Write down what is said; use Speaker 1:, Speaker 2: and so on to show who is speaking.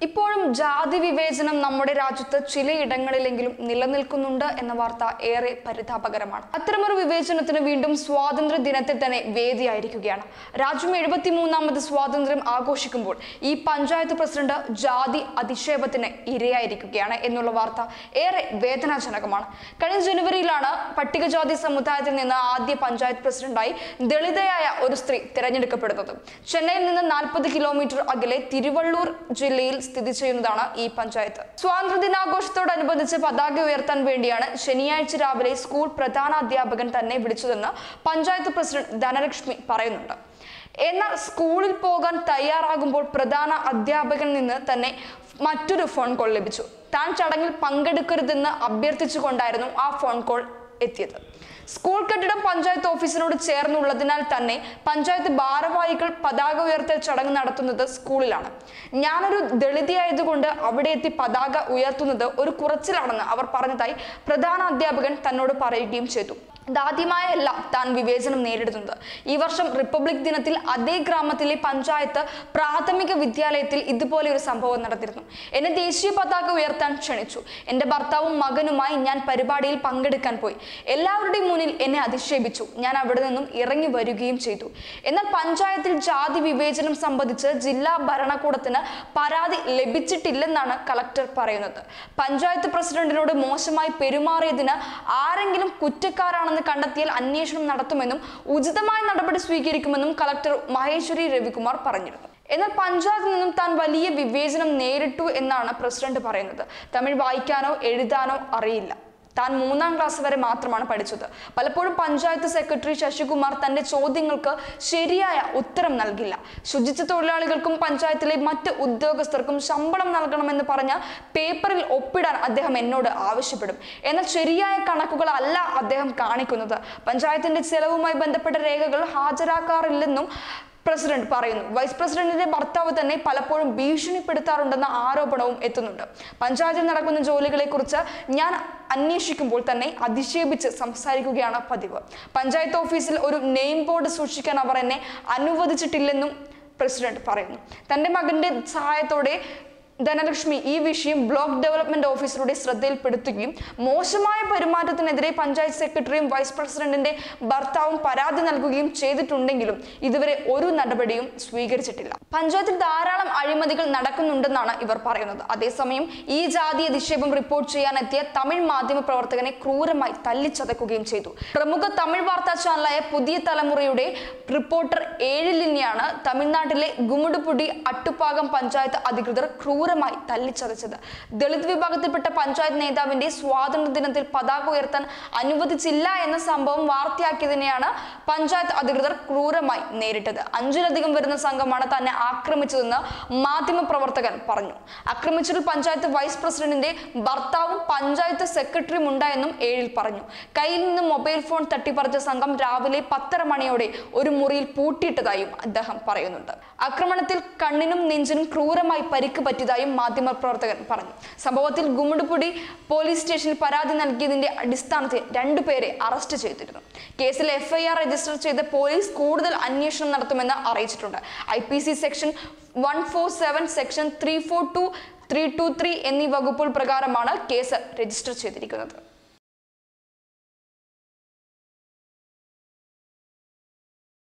Speaker 1: ഇപ്പോഴും ജാതി വിവേചനം നമ്മുടെ രാജ്യത്ത് ചിലയിടങ്ങളിലെങ്കിലും നിലനിൽക്കുന്നുണ്ട് എന്ന വാർത്ത ഏറെ പരിതാപകരമാണ് അത്തരമൊരു വിവേചനത്തിന് വീണ്ടും സ്വാതന്ത്ര്യ ദിനത്തിൽ തന്നെ വേദിയായിരിക്കുകയാണ് രാജ്യം എഴുപത്തിമൂന്നാമത് സ്വാതന്ത്ര്യം ആഘോഷിക്കുമ്പോൾ ഈ പഞ്ചായത്ത് പ്രസിഡന്റ് ജാതി അധിക്ഷേപത്തിന് ഇരയായിരിക്കുകയാണ് എന്നുള്ള വാർത്ത ഏറെ വേദനാജനകമാണ് കഴിഞ്ഞ ജനുവരിയിലാണ് പട്ടികജാതി സമുദായത്തിൽ നിന്ന് ആദ്യ പഞ്ചായത്ത് പ്രസിഡന്റായി ദളിതയായ ഒരു സ്ത്രീ തിരഞ്ഞെടുക്കപ്പെടുന്നത് ചെന്നൈയിൽ നിന്ന് നാൽപ്പത് കിലോമീറ്റർ അകലെ തിരുവള്ളൂർ ജില്ലയിൽ സ്ഥിതി ചെയ്യുന്നതാണ് ഈ പഞ്ചായത്ത് സ്വാതന്ത്ര്യദിനാഘോഷത്തോടനുബന്ധിച്ച് പതാക ഉയർത്താൻ വേണ്ടിയാണ് ശനിയാഴ്ച രാവിലെ സ്കൂൾ പ്രധാന അധ്യാപകൻ തന്നെ വിളിച്ചതെന്ന് പഞ്ചായത്ത് പ്രസിഡന്റ് ധനലക്ഷ്മി പറയുന്നുണ്ട് എന്നാൽ സ്കൂളിൽ പോകാൻ തയ്യാറാകുമ്പോൾ പ്രധാന അധ്യാപകനിൽ നിന്ന് തന്നെ മറ്റൊരു ഫോൺ കോൾ ലഭിച്ചു താൻ ചടങ്ങിൽ പങ്കെടുക്കരുതെന്ന് അഭ്യർത്ഥിച്ചുകൊണ്ടായിരുന്നു ആ ഫോൺ കോൾ എത്തിയത് സ്കൂൾ കെട്ടിടം പഞ്ചായത്ത് ഓഫീസിനോട് ചേർന്നുള്ളതിനാൽ തന്നെ പഞ്ചായത്ത് ഭാരവാഹികൾ പതാക ഉയർത്തൽ ചടങ്ങ് നടത്തുന്നത് സ്കൂളിലാണ് ഞാനൊരു ദളിതയായതുകൊണ്ട് അവിടെ എത്തി പതാക ഉയർത്തുന്നത് ഒരു കുറച്ചിലാണെന്ന് അവർ പറഞ്ഞതായി പ്രധാന അധ്യാപകൻ തന്നോട് പറയുകയും ചെയ്തു ഇതാദ്യമായല്ല താൻ വിവേചനം നേരിടുന്നത് ഈ വർഷം റിപ്പബ്ലിക് ദിനത്തിൽ അതേ ഗ്രാമത്തിലെ പഞ്ചായത്ത് പ്രാഥമിക വിദ്യാലയത്തിൽ ഇതുപോലെ ഒരു സംഭവം നടന്നിരുന്നു എന്നെ ദേശീയ പതാക ഉയർത്താൻ ക്ഷണിച്ചു എൻ്റെ ഭർത്താവും മകനുമായി ഞാൻ പരിപാടിയിൽ പങ്കെടുക്കാൻ പോയി എല്ലാവരുടെയും മുന്നിൽ എന്നെ അധിക്ഷേപിച്ചു ഞാൻ അവിടെ നിന്നും ഇറങ്ങി വരികയും ചെയ്തു എന്നാൽ പഞ്ചായത്തിൽ ജാതി വിവേചനം സംബന്ധിച്ച് ജില്ലാ ഭരണകൂടത്തിന് പരാതി ലഭിച്ചിട്ടില്ലെന്നാണ് കളക്ടർ പറയുന്നത് പഞ്ചായത്ത് പ്രസിഡന്റിനോട് മോശമായി പെരുമാറിയതിന് ആരെങ്കിലും കുറ്റക്കാരാണെന്ന് കണ്ടെത്തിയാൽ അന്വേഷണം നടത്തുമെന്നും ഉചിതമായ നടപടി സ്വീകരിക്കുമെന്നും കളക്ടർ മഹേശ്വരി രവികുമാർ പറഞ്ഞിരുന്നു എന്നാൽ പഞ്ചായത്തിൽ നിന്നും താൻ വലിയ വിവേചനം നേരിട്ടു എന്നാണ് പ്രസിഡന്റ് പറയുന്നത് തമിഴ് വായിക്കാനോ എഴുതാനോ അറിയില്ല താൻ മൂന്നാം ക്ലാസ് വരെ മാത്രമാണ് പഠിച്ചത് പലപ്പോഴും പഞ്ചായത്ത് സെക്രട്ടറി ശശികുമാർ തന്റെ ചോദ്യങ്ങൾക്ക് ശരിയായ ഉത്തരം നൽകില്ല ശുചിത്വ തൊഴിലാളികൾക്കും പഞ്ചായത്തിലെ മറ്റ് ഉദ്യോഗസ്ഥർക്കും ശമ്പളം നൽകണമെന്ന് പറഞ്ഞ പേപ്പറിൽ ഒപ്പിടാൻ അദ്ദേഹം എന്നോട് ആവശ്യപ്പെടും എന്നാൽ ശരിയായ കണക്കുകളല്ല അദ്ദേഹം കാണിക്കുന്നത് പഞ്ചായത്തിന്റെ ചെലവുമായി ബന്ധപ്പെട്ട രേഖകൾ ഹാജരാക്കാറില്ലെന്നും പ്രസിഡന്റ് പറയുന്നു വൈസ് പ്രസിഡന്റിന്റെ ഭർത്താവ് തന്നെ പലപ്പോഴും ഭീഷണിപ്പെടുത്താറുണ്ടെന്ന ആരോപണവും എത്തുന്നുണ്ട് പഞ്ചായത്തിൽ നടക്കുന്ന ജോലികളെ കുറിച്ച് ഞാൻ അന്വേഷിക്കുമ്പോൾ തന്നെ അധിക്ഷേപിച്ച് സംസാരിക്കുകയാണ് പതിവ് പഞ്ചായത്ത് ഓഫീസിൽ ഒരു നെയിം ബോർഡ് സൂക്ഷിക്കാൻ അവർ എന്നെ അനുവദിച്ചിട്ടില്ലെന്നും പ്രസിഡന്റ് പറയുന്നു തന്റെ മകന്റെ സഹായത്തോടെ ധനലക്ഷ്മി ഈ വിഷയം ബ്ലോക്ക് ഡെവലപ്മെന്റ് ഓഫീസറുടെ ശ്രദ്ധയിൽപ്പെടുത്തുകയും മോശമായ പെരുമാറ്റത്തിനെതിരെ പഞ്ചായത്ത് സെക്രട്ടറിയും വൈസ് പ്രസിഡന്റിന്റെ ഭർത്താവും പരാതി നൽകുകയും ചെയ്തിട്ടുണ്ടെങ്കിലും ഇതുവരെ ഒരു നടപടിയും സ്വീകരിച്ചിട്ടില്ല പഞ്ചായത്തിൽ ധാരാളം അഴിമതികൾ നടക്കുന്നുണ്ടെന്നാണ് ഇവർ പറയുന്നത് അതേസമയം ഈ ജാതി അധിക്ഷേപം റിപ്പോർട്ട് ചെയ്യാനെത്തിയ തമിഴ് മാധ്യമ പ്രവർത്തകനെ ക്രൂരമായി തല്ലിച്ചതക്കുകയും ചെയ്തു പ്രമുഖ തമിഴ് വാർത്താ ചാനലായ പുതിയ തലമുറയുടെ റിപ്പോർട്ടർ ഏഴിലിനെയാണ് തമിഴ്നാട്ടിലെ ഗുമുടുപുടി അട്ടുപ്പാകം പഞ്ചായത്ത് അധികൃതർ ക്രൂരമായി തല്ലിച്ചതച്ചത് ദളിത് വിഭാഗത്തിൽപ്പെട്ട പഞ്ചായത്ത് നേതാവിന്റെ സ്വാതന്ത്ര്യ ദിനത്തിൽ പതാക ഉയർത്താൻ അനുവദിച്ചില്ല എന്ന സംഭവം വാർത്തയാക്കിയതിനെയാണ് പഞ്ചായത്ത് അധികൃതർ ക്രൂരമായി നേരിട്ടത് അഞ്ചിലധികം വരുന്ന സംഘമാണ് തന്നെ ആക്രമിച്ചതെന്ന് മാധ്യമ പ്രവർത്തകൻ പറഞ്ഞു ആക്രമിച്ചതിൽ പഞ്ചായത്ത് വൈസ് പ്രസിഡന്റിന്റെ ഭർത്താവും പഞ്ചായത്ത് സെക്രട്ടറിയും ഉണ്ടായെന്നും ഏഴിൽ പറഞ്ഞു കയ്യിൽ നിന്ന് മൊബൈൽ ഫോൺ തട്ടിപ്പറിച്ച സംഘം രാവിലെ പത്തര മണിയോടെ ഒരു മുറിയിൽ പൂട്ടിയിട്ടതായും അദ്ദേഹം പറയുന്നുണ്ട് ആക്രമണത്തിൽ കണ്ണിനും നെഞ്ചിനും ക്രൂരമായി പരിക്ക് പറ്റിയതായും മാധ്യമപ്രവർത്തകൻ പറഞ്ഞു സംഭവത്തിൽ ഗുമ്മിടുപുടി പോലീസ് സ്റ്റേഷനിൽ പരാതി നൽകിയതിന്റെ അടിസ്ഥാനത്തിൽ രണ്ടുപേരെ അറസ്റ്റ് ചെയ്തിരുന്നു കേസിൽ എഫ്ഐആർ രജിസ്റ്റർ ചെയ്ത് പോലീസ് കൂടുതൽ അന്വേഷണം നടത്തുമെന്ന് അറിയിച്ചിട്ടുണ്ട് I P C section one four seven section three four two three two three എന്നീ വകുപ്പുകൾ പ്രകാരമാണ് കേസ് രജിസ്റ്റർ ചെയ്തിരിക്കുന്നത്